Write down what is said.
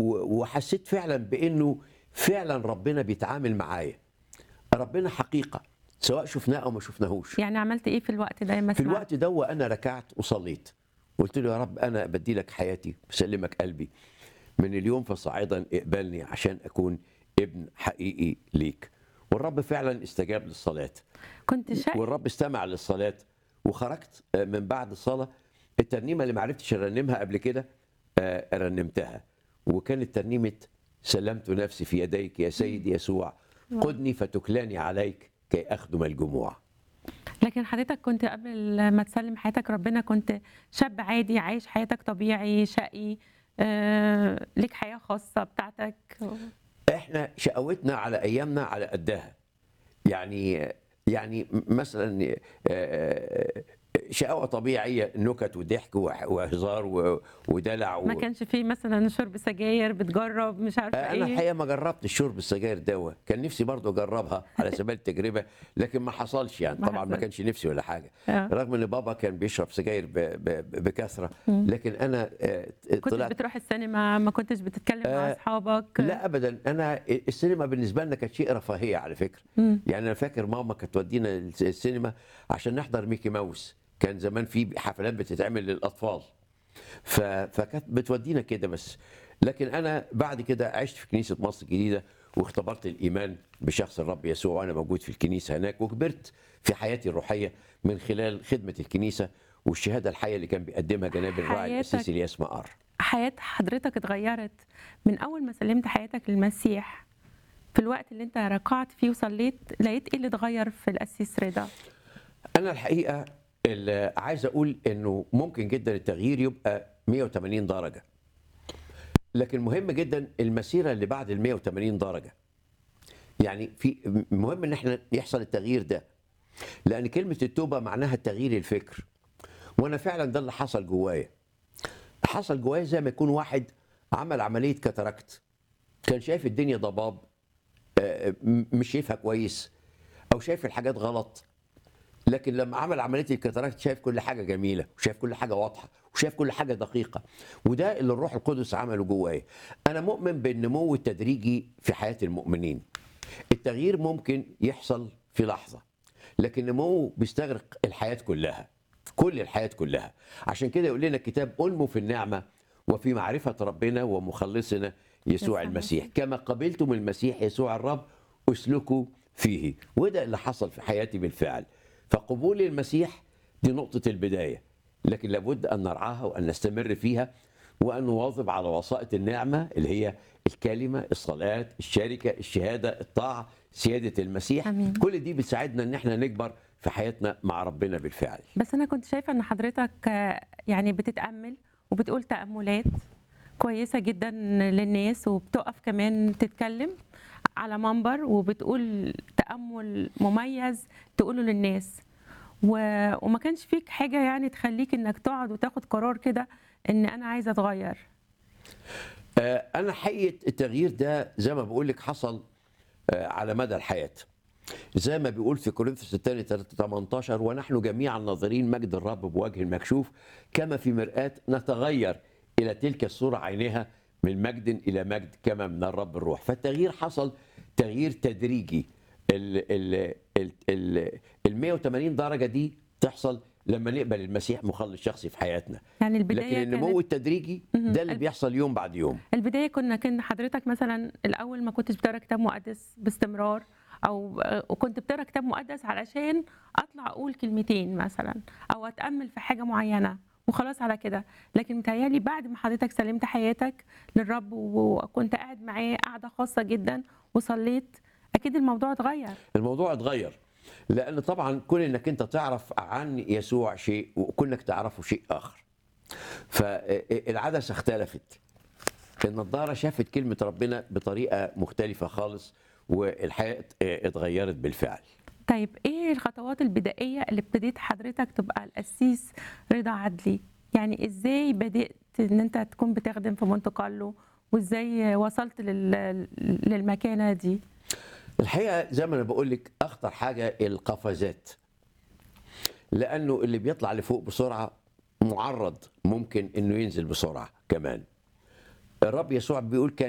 و- وحسيت فعلا بانه فعلا ربنا بيتعامل معايا ربنا حقيقه سواء شفناه او ما شفناهوش يعني عملت ايه في الوقت ده لما في سمعت؟ الوقت ده وانا ركعت وصليت قلت له يا رب انا بدي لك حياتي بسلمك قلبي من اليوم فصاعدا اقبلني عشان اكون ابن حقيقي ليك والرب فعلا استجاب للصلاه كنت شقي والرب استمع للصلاه وخرجت آه، من بعد الصلاه الترنيمه اللي ما عرفتش ارنمها قبل كده آه، رنمتها وكانت ترنيمه سلمت نفسي في يديك يا سيدي يسوع قدني فتكلاني عليك كي اخدم الجموع لكن حضرتك كنت قبل ما تسلم حياتك ربنا كنت شاب عادي عايش حياتك طبيعي شقي آه، ليك حياة خاصة بتاعتك احنا شقوتنا على ايامنا على قدها يعني يعني مثلا آه، شقاوه طبيعيه نكت وضحك وح- وهزار و- ودلع و... ما كانش فيه مثلا شرب سجاير بتجرب مش عارفة انا ايه الحقيقه ما جربتش شرب السجاير دوا كان نفسي برضو اجربها على سبيل التجربه لكن ما حصلش يعني ما طبعا ما حصلش. كانش نفسي ولا حاجه آه. رغم ان بابا كان بيشرب سجاير ب... ب... بكثره لكن انا آه، كنتش طلعت بتروح السينما ما كنتش بتتكلم مع آه، اصحابك لا ابدا انا السينما بالنسبه لنا كانت شيء رفاهيه على فكره مم. يعني انا فاكر ماما كانت تودينا السينما عشان نحضر ميكي ماوس كان زمان في حفلات بتتعمل للاطفال ف... فكانت بتودينا كده بس لكن انا بعد كده عشت في كنيسه مصر الجديده واختبرت الايمان بشخص الرب يسوع وانا موجود في الكنيسه هناك وكبرت في حياتي الروحيه من خلال خدمه الكنيسه والشهاده الحيه اللي كان بيقدمها جناب الراعي حياتك- الاساسي الياس مقر حياة حضرتك اتغيرت من أول ما سلمت حياتك للمسيح في الوقت اللي انت ركعت فيه وصليت لقيت ايه اللي اتغير في القسيس رضا انا الحقيقه اللي عايز اقول انه ممكن جدا التغيير يبقى 180 درجه لكن مهم جدا المسيره اللي بعد ال 180 درجه يعني في مهم ان احنا يحصل التغيير ده لان كلمه التوبه معناها تغيير الفكر وانا فعلا ده اللي حصل جوايا حصل جوايا زي ما يكون واحد عمل عمليه كاتاراكت كان شايف الدنيا ضباب آه، م- مش شايفها كويس او شايف الحاجات غلط لكن لما عمل عمليه الكاتاراكت شايف كل حاجه جميله وشايف كل حاجه واضحه وشايف كل حاجه دقيقه وده اللي الروح القدس عمله جوايا انا مؤمن بالنمو التدريجي في حياه المؤمنين التغيير ممكن يحصل في لحظه لكن النمو بيستغرق الحياه كلها كل الحياه كلها عشان كده يقول لنا الكتاب انمو في النعمه وفي معرفه ربنا ومخلصنا يسوع يسوع المسيح كما قبلتم المسيح يسوع الرب اسلكوا فيه وده اللي حصل في حياتي بالفعل فقبول المسيح دي نقطة البداية لكن لابد أن نرعاها وأن نستمر فيها وأن نواظب على وسائط النعمة اللي هي الكلمة الصلاة الشركة الشهادة الطاعة سيادة المسيح أمين. كل دي بتساعدنا أن احنا نكبر في حياتنا مع ربنا بالفعل بس انا كنت شايفه ان حضرتك آه، يعني بتتامل وبتقول تاملات كويسه جدا للناس وبتقف كمان تتكلم على منبر وبتقول تامل مميز تقوله للناس و... وما كانش فيك حاجه يعني تخليك انك تقعد وتاخد قرار كده ان انا عايزه اتغير آه، أنا حقيقة التغيير ده زي ما بقول لك حصل آه، على مدى الحياة زي ما بيقول في كورنثوس الثاني 18 ونحن جميعا ناظرين مجد الرب بوجه مكشوف كما في مرآة نتغير إلى تلك الصورة عينها من مجد إلى مجد كما من الرب الروح فالتغيير حصل تغيير تدريجي ال ال ال ال ال 180 درجة دي تحصل لما نقبل المسيح مخلص شخصي في حياتنا يعني لكن البدايه النمو كانت التدريجي ده اللي بيحصل يوم بعد يوم البدايه كنا كان حضرتك مثلا الاول ما كنتش بتقرا كتاب مقدس باستمرار او وكنت بتقرا كتاب مقدس علشان اطلع اقول كلمتين مثلا او اتامل في حاجه معينه وخلاص على كده لكن متهيألي بعد ما حضرتك سلمت حياتك للرب وكنت قاعد معاه قعده خاصه جدا وصليت اكيد الموضوع اتغير الموضوع اتغير لان طبعا كون انك انت تعرف عن يسوع شيء وكونك تعرفه شيء اخر فالعدسه اختلفت النضاره شافت كلمه ربنا بطريقه مختلفه خالص والحياه اتغيرت بالفعل طيب ايه الخطوات البدائيه اللي ابتديت حضرتك تبقى القسيس رضا عدلي يعني ازاي بدات ان انت تكون بتخدم في مونte كارلو وازاي وصلت لل... للمكانه دي الحقيقه زي ما انا بقول لك اخطر حاجه القفزات لانه اللي بيطلع لفوق بسرعه معرض ممكن انه ينزل بسرعه كمان الرب يسوع بيقول كان